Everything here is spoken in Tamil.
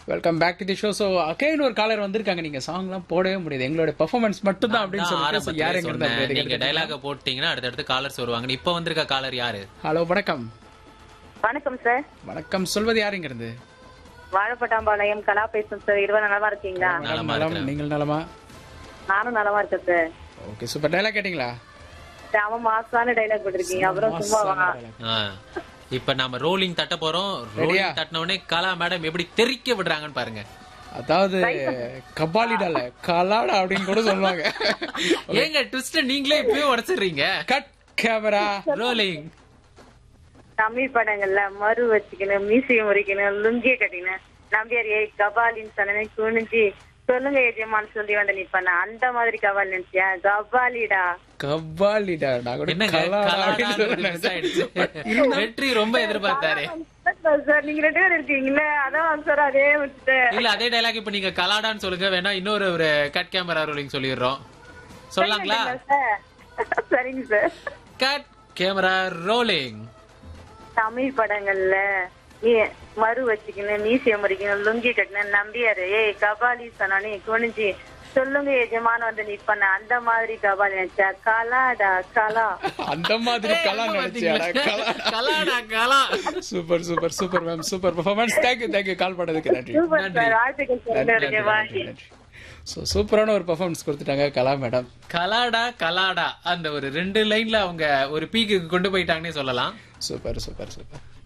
Welcome back to the show so again ஒரு காலர் வந்திருக்காங்க நீங்க சாங்லாம் போடவே முடியாது எங்களோட பெர்ஃபார்மன்ஸ் மட்டும் தான் அப்படின்னு நான் சொல்லிட்டு so ஆரம்பத்திலே யார் எங்க சொன்னேன். நீங்க இருந்தா டைலாக போட்டீங்கன்னா அடுத்தடுத்து காலர்ஸ் வருவாங்க இப்ப வந்திருக்க காலர் யாரு ஹலோ வணக்கம் வணக்கம் சார் வணக்கம் சொல்வது யார் இங்க இருந்து வாழைப்பட்டாம்பாளையம் கலா பேசும் சார் இருவரும் நலமா இருக்கீங்களா நலமா நலம் இருக்கிறேன். நீங்கள் நலமா நானும் நலமா இருக்கேன் சார் ஓகே சூப்பர் டைலாக் கேட்டிங்களா அவன் மாசான டைலாக் போட்டிருக்கீங்க அப்புறம் சும்மா வா. ஆ. இப்ப நாம ரோலிங் தட்ட போறோம் Ready-யா? ரோலிங் தட்டின உடனே கலா மேடம் எப்படி தெறிக்க விடுறாங்கன்னு பாருங்க அதாவது கபாலிடால கலாடா அப்படின்னு கூட சொல்லுவாங்க ஏங்க ட்விஸ்ட் நீங்களே இப்பவே உடைச்சிடுறீங்க கட் கேமரா ரோலிங் தமிழ் படங்கள்ல மறு வச்சுக்கணும் மீசையை முறிக்கணும் லுங்கிய கட்டினேன் நம்பியார் ஏய் கபாலின்னு சொன்னே குனிஞ்சு சொல்லுங்க ஏஜியம்மான்னு சொல்லி வந்து நிப்பான அந்த மாதிரி கபால் நினைச்சியா கபாலிடா கபாலிடா நான் கூட என்னங்க கலாடா அப்படின்னு கலாடான்னு சொல்ல miss ஆயிடுச்சு. வெற்றி ரொம்ப எதிர்பார்த்தாரு சார் நீங்க ரெண்டு பேரும் இருக்கீங்களே அதான் சார் அதே வச்சுட்டு இல்ல அதே டைலாக் இப்ப நீங்க கலாடான்னு சொல்லுங்க வேணா இன்னொரு ஒரு கட் கேமரா ரோலிங் சொல்லிடுறோம் சொல்லலாங்களா சார் சரிங்க sir cut camera rolling Tamil படங்கள்ல நீ- மறு வச்சுக்கணும் மீசிய முறிக்கணும் லுங்கி கட்டினேன் நம்பியாரு ஏய் கபாலி சொன்னானே குனிஞ்சு சொல்லுங்க எஜமான வந்து நிப்பன அந்த மாதிரி கபாலி நினைச்சா கலாடா கலா அந்த மாதிரி கலா நினைச்சியாடா கலா கலாடா கலா super super super ma'am super performance thank you thank you call பண்ணதுக்கு நன்றி சூப்பர் சார் வாழ்த்துக்கள் சார் நன்றி பாய் ஸோ சூப்பரான ஒரு பெர்ஃபார்மன்ஸ் கொடுத்துட்டாங்க கலா மேடம் கலாடா கலாடா அந்த ஒரு ரெண்டு லைன்ல அவங்க ஒரு பீக்கு கொண்டு போயிட்டாங்கன்னே சொல்லலாம் சூப்பர் சூப்பர் சூப்பர்